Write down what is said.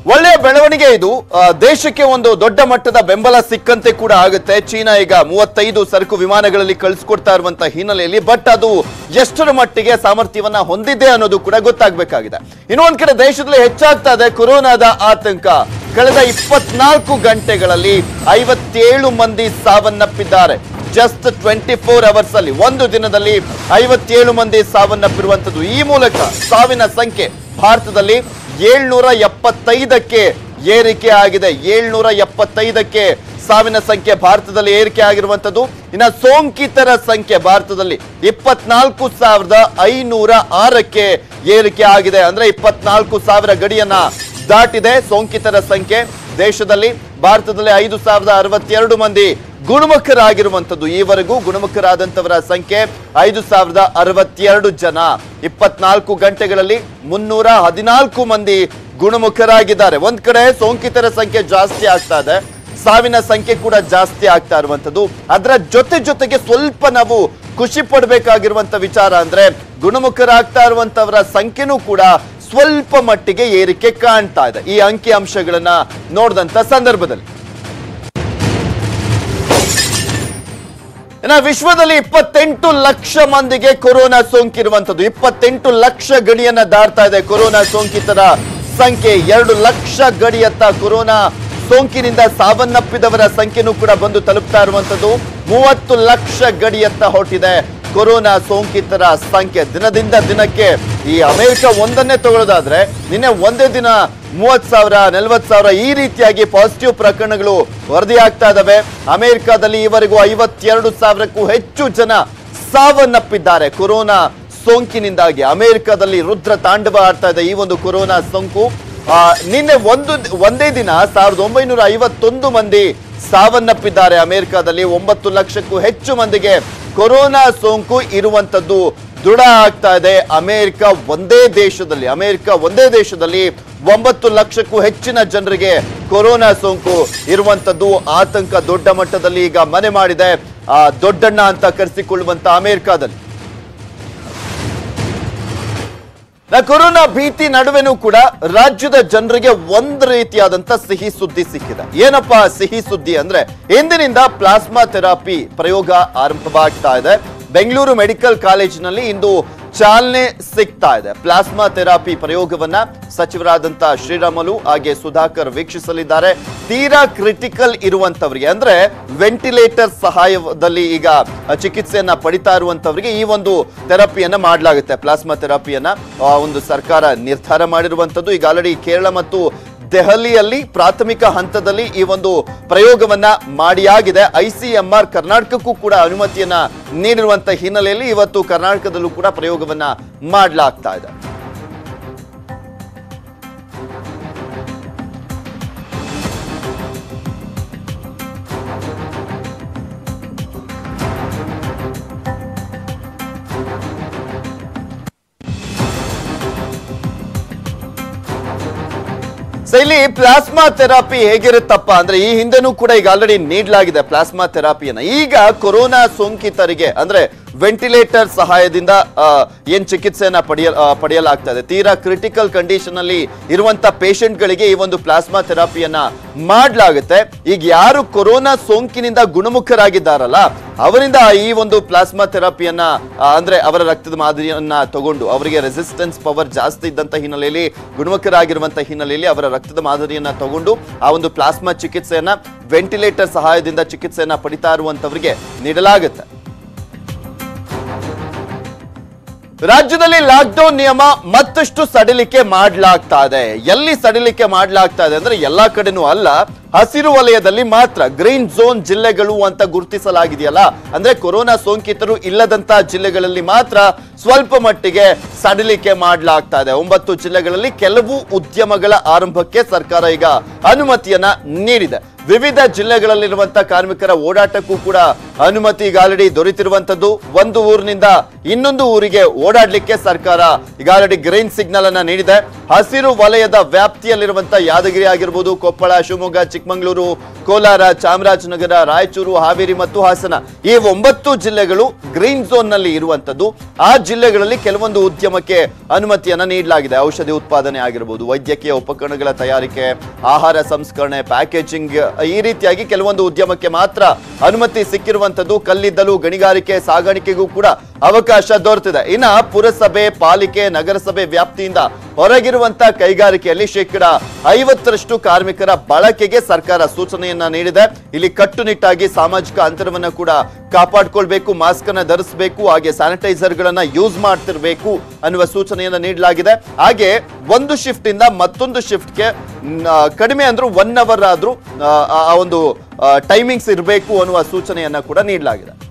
ಒಳ್ಳೆಯ ಬೆಳವಣಿಗೆ ಇದು ಆ, ದೇಶಕ್ಕೆ ಒಂದು ದೊಡ್ಡ ಮಟ್ಟದ ಬೆಂಬಲ ಸಿಕ್ಕಂತೆ ಕೂಡ ಆಗುತ್ತೆ ಚೀನಾ ಈಗ ಮೂವತ್ತೈದು ಸರಕು ವಿಮಾನಗಳಲ್ಲಿ ಕಳಿಸ್ಕೊಡ್ತಾ ಇರುವಂತ ಹಿನ್ನೆಲೆಯಲ್ಲಿ ಬಟ್ ಅದು ಎಷ್ಟರ ಮಟ್ಟಿಗೆ ಸಾಮರ್ಥ್ಯವನ್ನ ಹೊಂದಿದೆ ಅನ್ನೋದು ಕೂಡ ಗೊತ್ತಾಗಬೇಕಾಗಿದೆ ಇನ್ನೊಂದ್ ಕಡೆ ದೇಶದಲ್ಲಿ ಹೆಚ್ಚಾಗ್ತಾ ಇದೆ ಕೊರೋನಾದ ಆತಂಕ ಕಳೆದ ಇಪ್ಪತ್ನಾಲ್ಕು ಗಂಟೆಗಳಲ್ಲಿ ಐವತ್ತೇಳು ಮಂದಿ ಸಾವನ್ನಪ್ಪಿದ್ದಾರೆ ಜಸ್ಟ್ ಟ್ವೆಂಟಿ ಫೋರ್ ಅವರ್ಸ್ ಅಲ್ಲಿ ಒಂದು ದಿನದಲ್ಲಿ ಐವತ್ತೇಳು ಮಂದಿ ಸಾವನ್ನಪ್ಪಿರುವಂತದ್ದು ಈ ಮೂಲಕ ಸಾವಿನ ಸಂಖ್ಯೆ ಭಾರತದಲ್ಲಿ ಏಳ್ನೂರ ಎಪ್ಪತ್ತೈದಕ್ಕೆ ಏರಿಕೆ ಆಗಿದೆ ಏಳ್ನೂರ ಎಪ್ಪತ್ತೈದಕ್ಕೆ ಸಾವಿನ ಸಂಖ್ಯೆ ಭಾರತದಲ್ಲಿ ಏರಿಕೆ ಆಗಿರುವಂತದ್ದು ಇನ್ನ ಸೋಂಕಿತರ ಸಂಖ್ಯೆ ಭಾರತದಲ್ಲಿ ಇಪ್ಪತ್ನಾಲ್ಕು ಸಾವಿರದ ಐನೂರ ಆರಕ್ಕೆ ಏರಿಕೆ ಆಗಿದೆ ಅಂದ್ರೆ ಇಪ್ಪತ್ನಾಲ್ಕು ಸಾವಿರ ಗಡಿಯನ್ನ ದಾಟಿದೆ ಸೋಂಕಿತರ ಸಂಖ್ಯೆ ದೇಶದಲ್ಲಿ ಭಾರತದಲ್ಲಿ ಐದು ಸಾವಿರದ ಅರವತ್ತೆರಡು ಮಂದಿ ಗುಣಮುಖರಾಗಿರುವಂತದ್ದು ಈವರೆಗೂ ಗುಣಮುಖರಾದಂತವರ ಸಂಖ್ಯೆ ಐದು ಸಾವಿರದ ಅರವತ್ತೆರಡು ಜನ ಇಪ್ಪತ್ನಾಲ್ಕು ಗಂಟೆಗಳಲ್ಲಿ ಮುನ್ನೂರ ಹದಿನಾಲ್ಕು ಮಂದಿ ಗುಣಮುಖರಾಗಿದ್ದಾರೆ ಒಂದ್ ಕಡೆ ಸೋಂಕಿತರ ಸಂಖ್ಯೆ ಜಾಸ್ತಿ ಆಗ್ತಾ ಇದೆ ಸಾವಿನ ಸಂಖ್ಯೆ ಕೂಡ ಜಾಸ್ತಿ ಆಗ್ತಾ ಇರುವಂತದ್ದು ಅದರ ಜೊತೆ ಜೊತೆಗೆ ಸ್ವಲ್ಪ ನಾವು ಖುಷಿ ಪಡಬೇಕಾಗಿರುವಂತ ವಿಚಾರ ಅಂದ್ರೆ ಗುಣಮುಖರಾಗ್ತಾ ಇರುವಂತವರ ಸಂಖ್ಯೆನೂ ಕೂಡ ಸ್ವಲ್ಪ ಮಟ್ಟಿಗೆ ಏರಿಕೆ ಕಾಣ್ತಾ ಇದೆ ಈ ಅಂಕಿ ಅಂಶಗಳನ್ನ ನೋಡಿದಂತ ಸಂದರ್ಭದಲ್ಲಿ ಇನ್ನ ವಿಶ್ವದಲ್ಲಿ ಇಪ್ಪತ್ತೆಂಟು ಲಕ್ಷ ಮಂದಿಗೆ ಕೊರೋನಾ ಸೋಂಕಿರುವಂತದ್ದು ಇಪ್ಪತ್ತೆಂಟು ಲಕ್ಷ ಗಡಿಯನ್ನ ದಾಟ್ತಾ ಇದೆ ಕೊರೋನಾ ಸೋಂಕಿತರ ಸಂಖ್ಯೆ ಎರಡು ಲಕ್ಷ ಗಡಿಯತ್ತ ಕೊರೋನಾ ಸೋಂಕಿನಿಂದ ಸಾವನ್ನಪ್ಪಿದವರ ಸಂಖ್ಯೆನೂ ಕೂಡ ಬಂದು ತಲುಪ್ತಾ ಇರುವಂತದ್ದು ಮೂವತ್ತು ಲಕ್ಷ ಗಡಿಯತ್ತ ಹೊರಟಿದೆ ಕೊರೋನಾ ಸೋಂಕಿತರ ಸಂಖ್ಯೆ ದಿನದಿಂದ ದಿನಕ್ಕೆ ಈ ಅಮೆರಿಕ ಒಂದನ್ನೇ ತಗೊಳ್ಳೋದಾದ್ರೆ ನಿನ್ನೆ ಒಂದೇ ದಿನ ಮೂವತ್ ಸಾವಿರ ನಲ್ವತ್ ಸಾವಿರ ಈ ರೀತಿಯಾಗಿ ಪಾಸಿಟಿವ್ ಪ್ರಕರಣಗಳು ವರದಿಯಾಗ್ತಾ ಇದಾವೆ ಅಮೆರಿಕದಲ್ಲಿ ಈವರೆಗೂ ಐವತ್ತೆರಡು ಸಾವಿರಕ್ಕೂ ಹೆಚ್ಚು ಜನ ಸಾವನ್ನಪ್ಪಿದ್ದಾರೆ ಕೊರೋನಾ ಸೋಂಕಿನಿಂದಾಗಿ ಅಮೆರಿಕದಲ್ಲಿ ರುದ್ರ ತಾಂಡವ ಆಡ್ತಾ ಇದೆ ಈ ಒಂದು ಕೊರೋನಾ ಸೋಂಕು ಆ, ನಿನ್ನೆ ಒಂದು ಒಂದೇ ದಿನ ಸಾವಿರದ ಒಂಬೈನೂರ ಐವತ್ತೊಂದು ಮಂದಿ ಸಾವನ್ನಪ್ಪಿದ್ದಾರೆ ಅಮೆರಿಕದಲ್ಲಿ ಒಂಬತ್ತು ಲಕ್ಷಕ್ಕೂ ಹೆಚ್ಚು ಮಂದಿಗೆ ಕೊರೋನಾ ಸೋಂಕು ಇರುವಂತದ್ದು ದೃಢ ಆಗ್ತಾ ಇದೆ ಅಮೆರಿಕ ಒಂದೇ ದೇಶದಲ್ಲಿ ಅಮೆರಿಕ ಒಂದೇ ದೇಶದಲ್ಲಿ ಒಂಬತ್ತು ಲಕ್ಷಕ್ಕೂ ಹೆಚ್ಚಿನ ಜನರಿಗೆ ಕೊರೋನಾ ಸೋಂಕು ಇರುವಂತದ್ದು ಆತಂಕ ದೊಡ್ಡ ಮಟ್ಟದಲ್ಲಿ ಈಗ ಮನೆ ಮಾಡಿದೆ ಆ ದೊಡ್ಡಣ್ಣ ಅಂತ ಕರೆಸಿಕೊಳ್ಳುವಂತ ಅಮೆರಿಕದಲ್ಲಿ ನಾ ಕೊರೋನಾ ಭೀತಿ ನಡುವೆನೂ ಕೂಡ ರಾಜ್ಯದ ಜನರಿಗೆ ಒಂದು ರೀತಿಯಾದಂತ ಸಿಹಿ ಸುದ್ದಿ ಸಿಕ್ಕಿದೆ ಏನಪ್ಪಾ ಸಿಹಿ ಸುದ್ದಿ ಅಂದ್ರೆ ಇಂದಿನಿಂದ ಪ್ಲಾಸ್ಮಾ ಥೆರಪಿ ಪ್ರಯೋಗ ಆರಂಭವಾಗ್ತಾ ಇದೆ ಬೆಂಗಳೂರು ಮೆಡಿಕಲ್ ಕಾಲೇಜಿನಲ್ಲಿ ಇಂದು ಚಾಲನೆ ಸಿಗ್ತಾ ಇದೆ ಪ್ಲಾಸ್ಮಾ ಥೆರಪಿ ಪ್ರಯೋಗವನ್ನ ಸಚಿವರಾದಂತ ಶ್ರೀರಾಮಲು ಹಾಗೆ ಸುಧಾಕರ್ ವೀಕ್ಷಿಸಲಿದ್ದಾರೆ ತೀರಾ ಕ್ರಿಟಿಕಲ್ ಇರುವಂತವರಿಗೆ ಅಂದ್ರೆ ವೆಂಟಿಲೇಟರ್ ಸಹಾಯದಲ್ಲಿ ಈಗ ಚಿಕಿತ್ಸೆಯನ್ನ ಪಡಿತಾ ಇರುವಂತವರಿಗೆ ಈ ಒಂದು ಥೆರಪಿಯನ್ನ ಮಾಡಲಾಗುತ್ತೆ ಪ್ಲಾಸ್ಮಾ ಥೆರಪಿಯನ್ನ ಆ, ಒಂದು ಸರ್ಕಾರ ನಿರ್ಧಾರ ಮಾಡಿರುವಂತದ್ದು ಈಗ ಆಲ್ರೆಡಿ ಕೇರಳ ಮತ್ತು ದೆಹಲಿಯಲ್ಲಿ ಪ್ರಾಥಮಿಕ ಹಂತದಲ್ಲಿ ಈ ಒಂದು ಪ್ರಯೋಗವನ್ನ ಮಾಡಿಯಾಗಿದೆ ಐಸಿಎಂಆರ್ ಕರ್ನಾಟಕಕ್ಕೂ ಕೂಡ ಅನುಮತಿಯನ್ನ ನೀಡಿರುವಂತ ಹಿನ್ನೆಲೆಯಲ್ಲಿ ಇವತ್ತು ಕರ್ನಾಟಕದಲ್ಲೂ ಕೂಡ ಪ್ರಯೋಗವನ್ನ ಮಾಡಲಾಗ್ತಾ ಇದೆ ಸೊ ಇಲ್ಲಿ ಪ್ಲಾಸ್ಮಾ ಥೆರಪಿ ಹೇಗಿರುತ್ತಪ್ಪ ಅಂದ್ರೆ ಈ ಹಿಂದೆನೂ ಕೂಡ ಈಗ ಆಲ್ರೆಡಿ ನೀಡಲಾಗಿದೆ ಪ್ಲಾಸ್ಮಾ ಥೆರಪಿಯನ್ನ ಈಗ ಕೊರೋನಾ ಸೋಂಕಿತರಿಗೆ ಅಂದ್ರೆ ವೆಂಟಿಲೇಟರ್ ಸಹಾಯದಿಂದ ಆ, ಏನ್ ಚಿಕಿತ್ಸೆಯನ್ನ ಪಡೆಯ ಆ, ಪಡೆಯಲಾಗ್ತಾ ಇದೆ ತೀರಾ ಕ್ರಿಟಿಕಲ್ ಕಂಡೀಷನ್ ಅಲ್ಲಿ ಇರುವಂತ ಪೇಷಂಟ್ ಗಳಿಗೆ ಈ ಒಂದು ಪ್ಲಾಸ್ಮಾ ಥೆರಪಿಯನ್ನ ಮಾಡಲಾಗುತ್ತೆ ಈಗ ಯಾರು ಕೊರೋನಾ ಸೋಂಕಿನಿಂದ ಗುಣಮುಖರಾಗಿದ್ದಾರಲ್ಲ ಅವರಿಂದ ಈ ಒಂದು ಪ್ಲಾಸ್ಮಾ ಥೆರಪಿಯನ್ನ ಆ, ಅಂದ್ರೆ ಅವರ ರಕ್ತದ ಮಾದರಿಯನ್ನ ತಗೊಂಡು ಅವರಿಗೆ ರೆಸಿಸ್ಟೆನ್ಸ್ ಪವರ್ ಜಾಸ್ತಿ ಇದ್ದಂತ ಹಿನ್ನೆಲೆಯಲ್ಲಿ ಗುಣಮುಖರಾಗಿರುವಂತ ಹಿನ್ನೆಲೆಯಲ್ಲಿ ಅವರ ರಕ್ತದ ಮಾದರಿಯನ್ನ ತಗೊಂಡು ಆ ಒಂದು ಪ್ಲಾಸ್ಮಾ ಚಿಕಿತ್ಸೆಯನ್ನ ವೆಂಟಿಲೇಟರ್ ಸಹಾಯದಿಂದ ಚಿಕಿತ್ಸೆಯನ್ನ ಪಡಿತಾ ಇರುವಂತವರಿಗೆ ನೀಡಲಾಗುತ್ತೆ ರಾಜ್ಯದಲ್ಲಿ ಲಾಕ್ಡೌನ್ ನಿಯಮ ಮತ್ತಷ್ಟು ಸಡಿಲಿಕೆ ಮಾಡಲಾಗ್ತಾ ಇದೆ ಎಲ್ಲಿ ಸಡಿಲಿಕೆ ಮಾಡಲಾಗ್ತಾ ಇದೆ ಅಂದ್ರೆ ಎಲ್ಲಾ ಕಡೆನೂ ಅಲ್ಲ ಹಸಿರು ವಲಯದಲ್ಲಿ ಮಾತ್ರ ಗ್ರೀನ್ ಝೋನ್ ಜಿಲ್ಲೆಗಳು ಅಂತ ಗುರುತಿಸಲಾಗಿದೆಯಲ್ಲ ಅಂದ್ರೆ ಕೊರೋನಾ ಸೋಂಕಿತರು ಇಲ್ಲದಂತ ಜಿಲ್ಲೆಗಳಲ್ಲಿ ಮಾತ್ರ ಸ್ವಲ್ಪ ಮಟ್ಟಿಗೆ ಸಡಿಲಿಕೆ ಮಾಡಲಾಗ್ತಾ ಇದೆ ಒಂಬತ್ತು ಜಿಲ್ಲೆಗಳಲ್ಲಿ ಕೆಲವು ಉದ್ಯಮಗಳ ಆರಂಭಕ್ಕೆ ಸರ್ಕಾರ ಈಗ ಅನುಮತಿಯನ್ನ ನೀಡಿದೆ ವಿವಿಧ ಜಿಲ್ಲೆಗಳಲ್ಲಿರುವಂತಹ ಕಾರ್ಮಿಕರ ಓಡಾಟಕ್ಕೂ ಕೂಡ ಅನುಮತಿ ಈಗ ಆಲ್ರೆಡಿ ದೊರೆತಿರುವಂತದ್ದು ಒಂದು ಊರಿನಿಂದ ಇನ್ನೊಂದು ಊರಿಗೆ ಓಡಾಡ್ಲಿಕ್ಕೆ ಸರ್ಕಾರ ಈಗ ಆಲ್ರೆಡಿ ಗ್ರೀನ್ ಸಿಗ್ನಲ್ ಅನ್ನ ನೀಡಿದೆ ಹಸಿರು ವಲಯದ ವ್ಯಾಪ್ತಿಯಲ್ಲಿರುವಂತ ಯಾದಗಿರಿ ಆಗಿರ್ಬೋದು ಕೊಪ್ಪಳ ಶಿವಮೊಗ್ಗ ಚಿಕ್ಕಮಗಳೂರು ಕೋಲಾರ ಚಾಮರಾಜನಗರ ರಾಯಚೂರು ಹಾವೇರಿ ಮತ್ತು ಹಾಸನ ಈ ಒಂಬತ್ತು ಜಿಲ್ಲೆಗಳು ಗ್ರೀನ್ ಝೋನ್ ನಲ್ಲಿ ಇರುವಂತದ್ದು ಆ ಜಿಲ್ಲೆಗಳಲ್ಲಿ ಕೆಲವೊಂದು ಉದ್ಯಮಕ್ಕೆ ಅನುಮತಿಯನ್ನ ನೀಡಲಾಗಿದೆ ಔಷಧಿ ಉತ್ಪಾದನೆ ಆಗಿರ್ಬೋದು ವೈದ್ಯಕೀಯ ಉಪಕರಣಗಳ ತಯಾರಿಕೆ ಆಹಾರ ಸಂಸ್ಕರಣೆ ಪ್ಯಾಕೇಜಿಂಗ್ ಈ ರೀತಿಯಾಗಿ ಕೆಲವೊಂದು ಉದ್ಯಮಕ್ಕೆ ಮಾತ್ರ ಅನುಮತಿ ಸಿಕ್ಕಿರುವಂತದ್ದು ಕಲ್ಲಿದ್ದಲು ಗಣಿಗಾರಿಕೆ ಸಾಗಾಣಿಕೆಗೂ ಕೂಡ ಅವಕಾಶ ದೊರೆತಿದೆ ಇನ್ನ ಪುರಸಭೆ ಪಾಲಿಕೆ ನಗರಸಭೆ ವ್ಯಾಪ್ತಿಯಿಂದ ಹೊರಗಿರುವಂತ ಕೈಗಾರಿಕೆಯಲ್ಲಿ ಶೇಕಡ ಐವತ್ತರಷ್ಟು ಕಾರ್ಮಿಕರ ಬಳಕೆಗೆ ಸರ್ಕಾರ ಸೂಚನೆಯನ್ನ ನೀಡಿದೆ ಇಲ್ಲಿ ಕಟ್ಟುನಿಟ್ಟಾಗಿ ಸಾಮಾಜಿಕ ಅಂತರವನ್ನ ಕೂಡ ಕಾಪಾಡ್ಕೊಳ್ಬೇಕು ಮಾಸ್ಕ್ ಅನ್ನ ಧರಿಸಬೇಕು ಹಾಗೆ ಸ್ಯಾನಿಟೈಸರ್ ಗಳನ್ನ ಯೂಸ್ ಮಾಡ್ತಿರ್ಬೇಕು ಅನ್ನುವ ಸೂಚನೆಯನ್ನ ನೀಡಲಾಗಿದೆ ಹಾಗೆ ಒಂದು ಶಿಫ್ಟ್ ಇಂದ ಮತ್ತೊಂದು ಶಿಫ್ಟ್ಗೆ ಕಡಿಮೆ ಅಂದ್ರೂ ಒನ್ ಅವರ್ ಆದ್ರೂ ಆ, ಆ ಒಂದು ಟೈಮಿಂಗ್ಸ್ ಇರಬೇಕು ಅನ್ನುವ ಸೂಚನೆಯನ್ನ ಕೂಡ ನೀಡಲಾಗಿದೆ